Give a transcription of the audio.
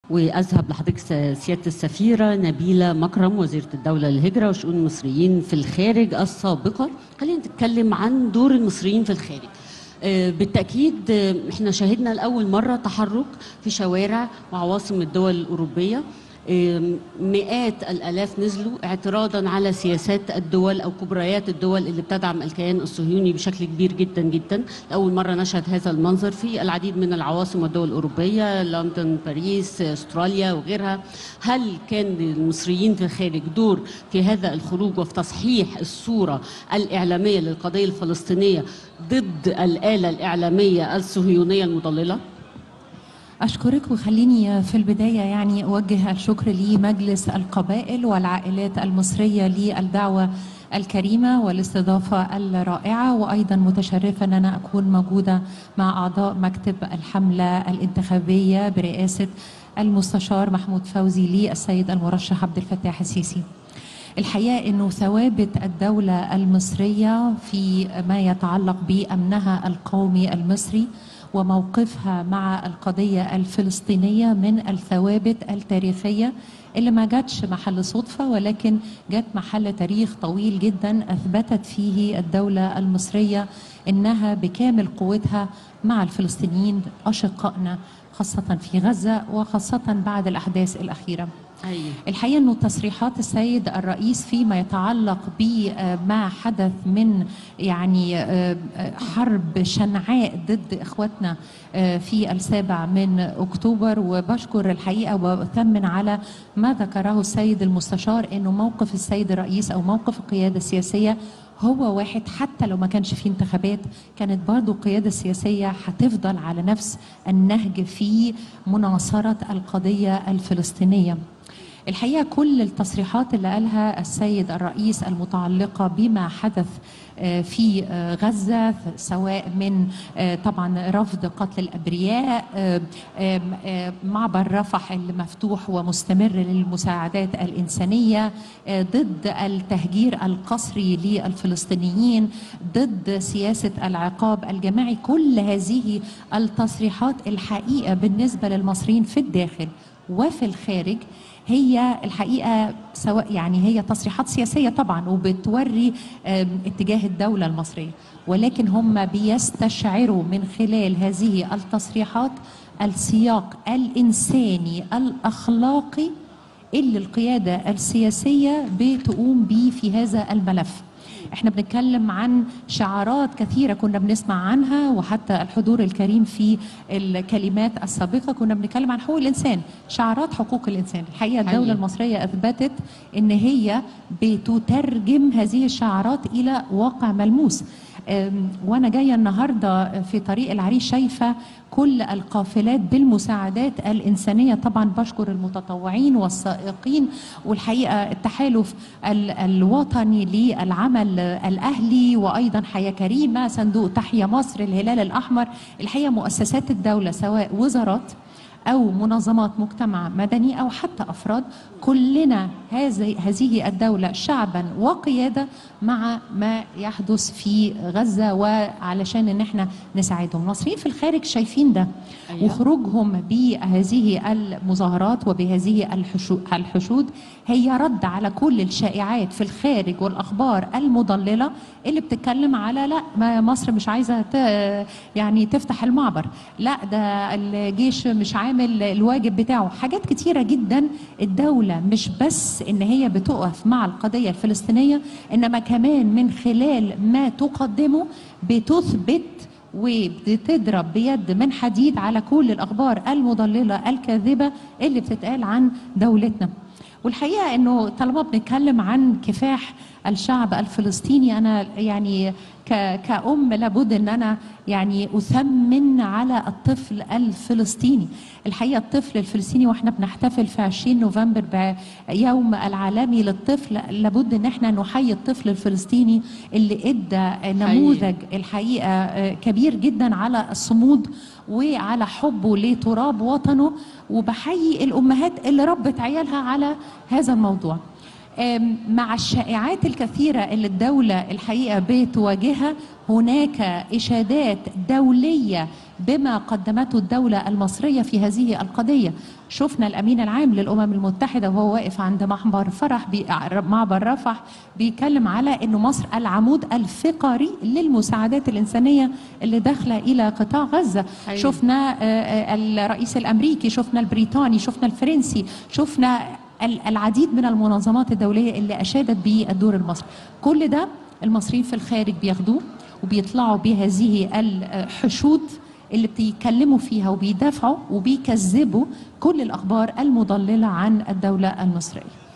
واذهب لحضرتك س- سياده السفيره نبيله مكرم وزيره الدوله للهجره وشؤون المصريين في الخارج السابقه خلينا نتكلم عن دور المصريين في الخارج آه، بالتاكيد آه، احنا شهدنا لاول مره تحرك في شوارع وعواصم الدول الاوروبيه آم، مئات الالاف نزلوا اعتراضا على سياسات الدول او كبريات الدول اللي بتدعم الكيان الصهيوني بشكل كبير جدا جدا لاول مره نشهد هذا المنظر في العديد من العواصم والدول الاوروبيه لندن باريس استراليا وغيرها هل كان للمصريين في الخارج دور في هذا الخروج وفي تصحيح الصوره الاعلاميه للقضيه الفلسطينيه ضد الاله الاعلاميه الصهيونيه المضلله أشكرك وخليني في البداية يعني أوجه الشكر لمجلس القبائل والعائلات المصرية للدعوة الكريمة والاستضافة الرائعة وأيضا متشرفة أن أنا أكون موجودة مع أعضاء مكتب الحملة الانتخابية برئاسة المستشار محمود فوزي للسيد المرشح عبد الفتاح السيسي الحقيقة أنه ثوابت الدولة المصرية في ما يتعلق بأمنها القومي المصري وموقفها مع القضية الفلسطينية من الثوابت التاريخية اللي ما جاتش محل صدفة ولكن جات محل تاريخ طويل جدا أثبتت فيه الدولة المصرية إنها بكامل قوتها مع الفلسطينيين أشقائنا خاصة في غزة وخاصة بعد الأحداث الأخيرة أيوة. الحقيقه انه تصريحات السيد الرئيس فيما يتعلق بما حدث من يعني آه، آه، حرب شنعاء ضد اخواتنا آه، في السابع من اكتوبر وبشكر الحقيقه وبثمن على ما ذكره السيد المستشار انه موقف السيد الرئيس او موقف القياده السياسيه هو واحد حتى لو ما كانش فيه انتخابات كانت برضو القيادة السياسية هتفضل على نفس النهج في مناصرة القضية الفلسطينية الحقيقة كل التصريحات اللي قالها السيد الرئيس المتعلقة بما حدث آه، في آه، غزة سواء من آه، طبعا رفض قتل الأبرياء آه، آم، آه، معبر رفح المفتوح ومستمر للمساعدات الإنسانية آه، ضد التهجير القسري للفلسطينيين ضد سياسة العقاب الجماعي كل هذه التصريحات الحقيقة بالنسبة للمصريين في الداخل وفي الخارج هي الحقيقه سواء يعني هي تصريحات سياسيه طبعا وبتوري آم، اتجاه الدوله المصريه ولكن هم بيستشعروا من خلال هذه التصريحات السياق الانساني الاخلاقي اللي القياده السياسيه بتقوم به في هذا الملف احنا بنتكلم عن شعارات كثيره كنا بنسمع عنها وحتى الحضور الكريم في الكلمات السابقه كنا بنتكلم عن حقوق الانسان شعارات حقوق الانسان الحقيقه الدوله حقيقي. المصريه اثبتت ان هي بتترجم هذه الشعارات الى واقع ملموس أم، وانا جايه النهارده في طريق العريش شايفه كل القافلات بالمساعدات الانسانيه طبعا بشكر المتطوعين والسائقين والحقيقه التحالف ال- الوطني للعمل الاهلي وايضا حياه كريمه صندوق تحيا مصر الهلال الاحمر الحقيقه مؤسسات الدوله سواء وزارات او منظمات مجتمع مدني او حتى افراد كلنا هذه هذه الدوله شعبا وقياده مع ما يحدث في غزه وعلشان ان احنا نساعدهم المصريين في الخارج شايفين ده أيوة. وخروجهم بهذه المظاهرات وبهذه الحشو- الحشود هي رد على كل الشائعات في الخارج والاخبار المضلله اللي بتتكلم على لا ما مصر مش عايزه ت- يعني تفتح المعبر لا ده الجيش مش عامل الواجب بتاعه حاجات كتيره جدا الدوله مش بس ان هي بتقف مع القضيه الفلسطينيه انما كمان من خلال ما تقدمه بتثبت وبتضرب بيد من حديد على كل الاخبار المضلله الكاذبه اللي بتتقال عن دولتنا والحقيقه انه طالما بنتكلم عن كفاح الشعب الفلسطيني انا يعني ك- كأم لابد ان انا يعني اثمن على الطفل الفلسطيني الحقيقه الطفل الفلسطيني واحنا بنحتفل في 20 نوفمبر بيوم العالمي للطفل لابد ان احنا نحيي الطفل الفلسطيني اللي ادى نموذج الحقيقه آه، كبير جدا على الصمود وعلى حبه لتراب وطنه وبحيي الامهات اللي ربت عيالها على هذا الموضوع آم، مع الشائعات الكثيرة اللي الدولة الحقيقة بتواجهها هناك إشادات دولية بما قدمته الدولة المصرية في هذه القضية شفنا الأمين العام للأمم المتحدة وهو واقف عند معبر فرح بي معبر رفح بيتكلم على أنه مصر العمود الفقري للمساعدات الإنسانية اللي داخلة إلى قطاع غزة حقيقي. شفنا آه، آه، الرئيس الأمريكي شفنا البريطاني شفنا الفرنسي شفنا ال- العديد من المنظمات الدولية اللي أشادت بالدور المصري كل ده المصريين في الخارج بياخدوه وبيطلعوا بهذه الحشود اللي بيتكلموا فيها وبيدافعوا وبيكذبوا كل الأخبار المضللة عن الدولة المصرية